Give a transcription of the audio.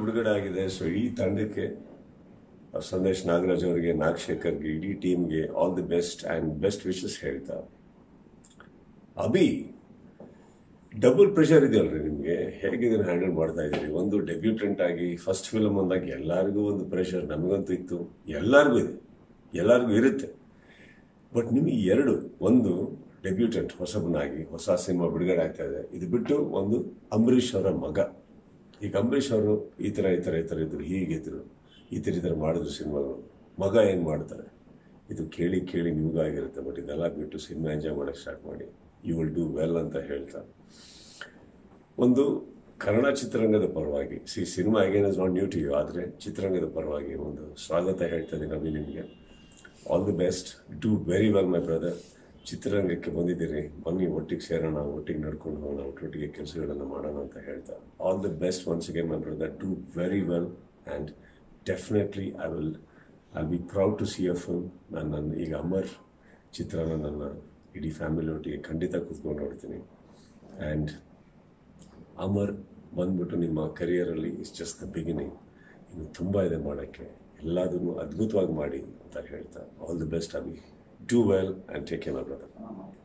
ಬಿಡುಗಡೆ ಆಗಿದೆ ಸೊ ಈ ತಂಡಕ್ಕೆ ಆ, ಸಂದೇಶ್ ನಾಗರಾಜ್ ಅವರಿಗೆ ನಾಗಶೇಖರ್ಗೆ ಇಡೀ ಟೀಮ್ಗೆ all the best and best wishes ಹೇಳ್ತಾ ಅಭಿ ಡಬಲ್ ಪ್ರೆಷರ್ ಇದೆಯಲ್ರಿ ನಿಮಗೆ ಹೇಗೆ ಇದನ್ನ ಹ್ಯಾಂಡಲ್ ಮಾಡ್ತಾ ಇದ್ದೀರಿ ಒಂದು ಡೆಬ್ಯೂಟೆಂಟ್ ಆಗಿ ಫಸ್ಟ್ ಫಿಲ್ಮ್ ಅಂದಾಗ ಎಲ್ಲರಿಗೂ ಒಂದು ಪ್ರೆಷರ್ ನಮಗಂತೂ ಇತ್ತು ಎಲ್ಲರಿಗೂ ಇದೆ ಎಲ್ಲರಿಗೂ ಇರುತ್ತೆ ಬಟ್ ನಿಮಗೆ ಎರಡು ಒಂದು ಡೆಬ್ಯೂಟೆಂಟ್ ಹೊಸಬನಾಗಿ ಹೊಸ ಸಿನಿಮಾ ಬಿಡುಗಡೆ ಆಗ್ತಾ ಇದೆ ಇದು ಬಿಟ್ಟು ಒಂದು ಅಂಬರೀಷ್ ಅವರ ಮಗ ಈಗ ಅಂಬರೀಷ್ ಅವರು ಈ ಥರ ಈ ಥರ ಈ ಥರ ಇದ್ರು ಹೀಗಿದ್ರು ಈ ಥರ ಈ ಥರ ಮಾಡಿದ್ರು ಸಿನಿಮಾಗಳು ಮಗ ಏನು ಮಾಡ್ತಾರೆ ಇದು ಕೇಳಿ ಕೇಳಿ ನಿಮಗೂ ಆಗಿರುತ್ತೆ ಬಟ್ ಇದೆಲ್ಲ ಬಿಟ್ಟು ಸಿನಿಮಾ ಎಂಜಾಯ್ ಮಾಡೋಕ್ಕೆ ಸ್ಟಾರ್ಟ್ ಮಾಡಿ ಯು ವಿಲ್ ಡೂ ವೆಲ್ ಅಂತ ಹೇಳ್ತಾ ಒಂದು ಕನ್ನಡ ಚಿತ್ರರಂಗದ ಪರವಾಗಿ ಸಿ cinema again is not new to you ಆದರೆ ಚಿತ್ರರಂಗದ ಪರವಾಗಿ ಒಂದು ಸ್ವಾಗತ ಹೇಳ್ತಾ ಇದ್ದೀನಿ ರವಿ ನಿಮಗೆ all the best do very well my brother ಚಿತ್ರರಂಗಕ್ಕೆ ಬಂದಿದ್ದೀರಿ ಬನ್ನಿ ಒಟ್ಟಿಗೆ ಸೇರೋಣ ಒಟ್ಟಿಗೆ ನಡ್ಕೊಂಡು ಹೋಗೋಣ ಒಟ್ಟೊಟ್ಟಿಗೆ ಕೆಲಸಗಳನ್ನು ಮಾಡೋಣ ಅಂತ ಹೇಳ್ತಾ all the best once again my brother do very well and definitely I will I be proud to see a film ನಾನು ನನ್ನ ಈಗ ಅಮರ್ ಚಿತ್ರನ ನನ್ನ ಇಡೀ ಫ್ಯಾಮಿಲಿ ಒಟ್ಟಿಗೆ ಖಂಡಿತ ಕೂತ್ಕೊಂಡು ನೋಡ್ತೀನಿ ಆ್ಯಂಡ್ ಅಮರ್ ಬಂದ್ಬಿಟ್ಟು ನಿಮ್ಮ ಕರಿಯರಲ್ಲಿ ಇಸ್ ಜಸ್ಟ್ ದ ಬಿಗಿನಿಂಗ್ ಇನ್ನು ತುಂಬ ಇದೆ ಮಾಡೋಕ್ಕೆ ಎಲ್ಲದನ್ನು ಅದ್ಭುತವಾಗಿ ಮಾಡಿ ಅಂತ ಹೇಳ್ತಾ all the best Abhi do well and take care my brother